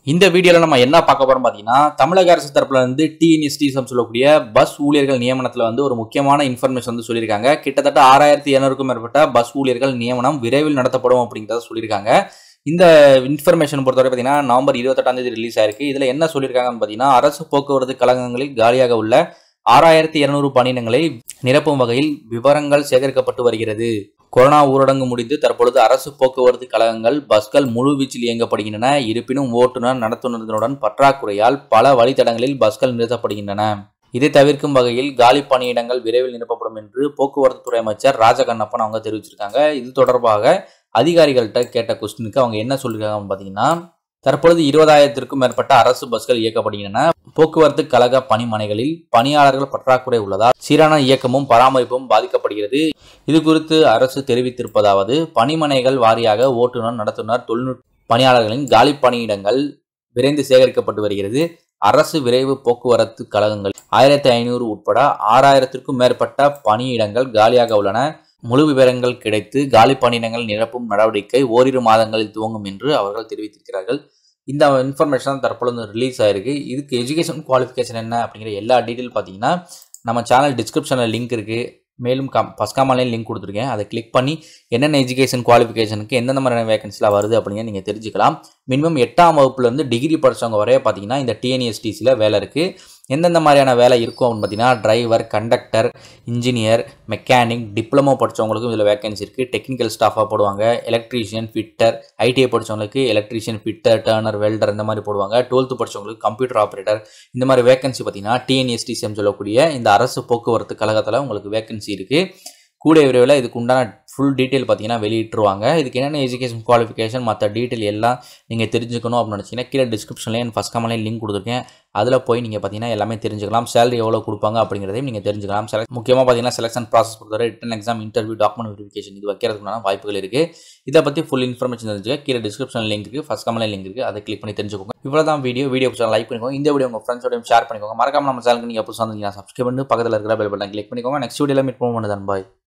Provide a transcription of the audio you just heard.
இந்த வீடியோவில் நம்ம என்ன பார்க்க போறோம் பார்த்தீங்கன்னா தமிழக அரசு தரப்புல இருந்து டிஎன்எஸ்டி சொல்லக்கூடிய பஸ் ஊழியர்கள் நியமனத்தில் வந்து ஒரு முக்கியமான இன்ஃபர்மேஷன் வந்து சொல்லியிருக்காங்க கிட்டத்தட்ட ஆறாயிரத்தி இரநூறுக்கும் மேற்பட்ட பஸ் ஊழியர்கள் நியமனம் விரைவில் நடத்தப்படும் அப்படிங்கிறத சொல்லியிருக்காங்க இந்த இன்ஃபர்மேஷன் பொறுத்தவரை பார்த்தீங்கன்னா நவம்பர் இருபத்தெட்டாம் தேதி ரிலீஸ் ஆயிருக்கு இதில் என்ன சொல்லியிருக்காங்கன்னு பார்த்தீங்கன்னா அரசு போக்குவரத்து கழகங்களில் காலியாக உள்ள ஆறாயிரத்தி இருநூறு பணியிடங்களை நிரப்பும் வகையில் விவரங்கள் சேகரிக்கப்பட்டு வருகிறது கொரோனா ஊரடங்கு முடிந்து தற்பொழுது அரசு போக்குவரத்து கழகங்கள் பஸ்கள் முழுவீச்சில் இயங்கப்படுகின்றன இருப்பினும் ஓட்டுநர் நடத்துனர்களுடன் பற்றாக்குறையால் பல வழித்தடங்களில் பஸ்கள் நிறுத்தப்படுகின்றன இதை தவிர்க்கும் வகையில் காலி பணியிடங்கள் விரைவில் நிரப்பப்படும் என்று போக்குவரத்து துறை அமைச்சர் ராஜகண்ணப்பன் அவங்க தெரிவிச்சிருக்காங்க இது தொடர்பாக அதிகாரிகள்கிட்ட கேட்ட கொஸ்டினுக்கு அவங்க என்ன சொல்லியிருக்காங்கன்னு பார்த்தீங்கன்னா தற்பொழுது இருபதாயிரத்திற்கும் மேற்பட்ட அரசு பஸ்கள் இயக்கப்படுகின்றன போக்குவரத்து கழக பணிமனைகளில் பணியாளர்கள் பற்றாக்குறை உள்ளதால் சீரான இயக்கமும் பராமரிப்பும் பாதிக்கப்படுகிறது இது குறித்து அரசு தெரிவித்திருப்பதாவது பணிமனைகள் வாரியாக ஓட்டுநர் நடத்துனர் தொழில்நுட்ப பணியாளர்களின் காலி பணியிடங்கள் விரைந்து சேகரிக்கப்பட்டு வருகிறது அரசு விரைவு போக்குவரத்து கழகங்கள் ஆயிரத்தி ஐநூறு உட்பட ஆறாயிரத்திற்கும் மேற்பட்ட பணியிடங்கள் காலியாக உள்ளன முழு விவரங்கள் கிடைத்து காலி பணியிடங்கள் நிரப்பும் நடவடிக்கை ஓரிரு மாதங்களில் துவங்கும் என்று அவர்கள் தெரிவித்திருக்கிறார்கள் இந்த இன்ஃபர்மேஷன் தற்பொழுது ரிலீஸ் ஆயிருக்கு இதுக்கு எஜுகேஷன் குவாலிஃபிகேஷன் என்ன அப்படிங்கிற எல்லா டீட்டெயில் பார்த்தீங்கன்னா நம்ம சேனல் டிஸ்கிரிப்ஷனில் லிங்க் இருக்குது மேலும் கம் ஃபஸ்காமாலையும் லிங்க் கொடுத்துருக்கேன் அதை கிளிக் பண்ணி என்னென்ன எஜுகேஷன் குவாலிஃபிகேஷனுக்கு எந்தெந்த மாதிரியான வேகன்சிலாம் வருது அப்படிங்க நீங்கள் தெரிஞ்சுக்கலாம் மினிமம் எட்டாம் வகுப்புலேருந்து டிகிரி படித்தவங்க வரைய பார்த்தீங்கன்னா இந்த டிஎன்எஸ்டிசியில் வேலை இருக்குது எந்தெந்த மாதிரியான வேலை இருக்கும் அப்படின்னு பார்த்தீங்கன்னா driver conductor engineer mechanic diploma படித்தவங்களுக்கும் இதில் வேகன்சி இருக்குது டெக்னிக்கல் ஸ்டாஃபாக போடுவாங்க எலக்ட்ரீஷியன் ஃபிட்டர் ஐடிஐ படித்தவங்களுக்கு எலக்ட்ரீஷியன் ஃபிட்டர் டர்னர் வெல்டர் இந்த மாதிரி போடுவாங்க டுவெல்த்து படித்தவங்களுக்கு கம்ப்யூட்டர் ஆப்ரேட்டர் இந்த மாதிரி வேகன்சி பார்த்தீங்கன்னா டிஎன்எஸ்டிசிஎம் சொல்லக்கூடிய இந்த அரசு போக்குவரத்து கழகத்தில் உங்களுக்கு வேகன்சி இருக்குது கூடிய விரைவில் இதுக்கு உண்டான ஃபுல் டீட்டெயில் பார்த்தீங்கன்னா வெளியிட்டுருவாங்க இதுக்கு என்னென்ன எஜுகேஷன் குவாலிஃபிகேஷன் மற்ற டீட்டெயில் எல்லாம் நீங்கள் தெரிஞ்சுக்கணும் அப்படின்னு நினச்சிங்கன்னா கீழே டிஸ்கிரிப்ஷன்லேயே என் ஃபஸ்ட் கமலையும் லிங்க் கொடுத்துருக்கேன் அதில் போய் நீங்கள் பார்த்தீங்கன்னா எல்லாமே தெரிஞ்சுக்கலாம் சேலரி எவ்வளோ கொடுப்பாங்க அப்படிங்கிறதையும் நீங்கள் தெரிஞ்சுக்கலாம் செலக்ட் முக்கியமாக பார்த்தீங்கன்னா செலக்ஷன் ப்ராசஸ் பொறுத்தவரை written exam interview document verification இது வைக்கிறதுக்கான வாய்ப்புகள் இருக்குது இதை பற்றி ஃபுல் இன்ஃபர்மேஷன் தெரிஞ்சுக்க கீழே டிஸ்கிரிப்ஷன் லிங்க் இருக்குது ஃபஸ்ட் கமலை லிங்க் இருக்குது அதை கிளிக் பண்ணி தெரிஞ்சுக்கோங்க இவ்வளோ தான் வீடியோ வீடியோ பிடிச்சா லைக் பண்ணிக்கோங்க இந்த வீடியோ உங்கள் ஃப்ரெண்ட்ஸோடையும் ஷேர் பண்ணிக்கோங்க மறக்காம நம்ம சேனலுக்கு நீங்கள் புதுசாக வந்தீங்கன்னா சப்ஸ்கிரைப் பண்ணி பக்கத்தில் இருக்கிற பெல் பட்டன் கிளிக் பண்ணிக்கோங்க நெக்ஸ்ட் வீடியோவில் மீட் பண்ணுவோம் பாய்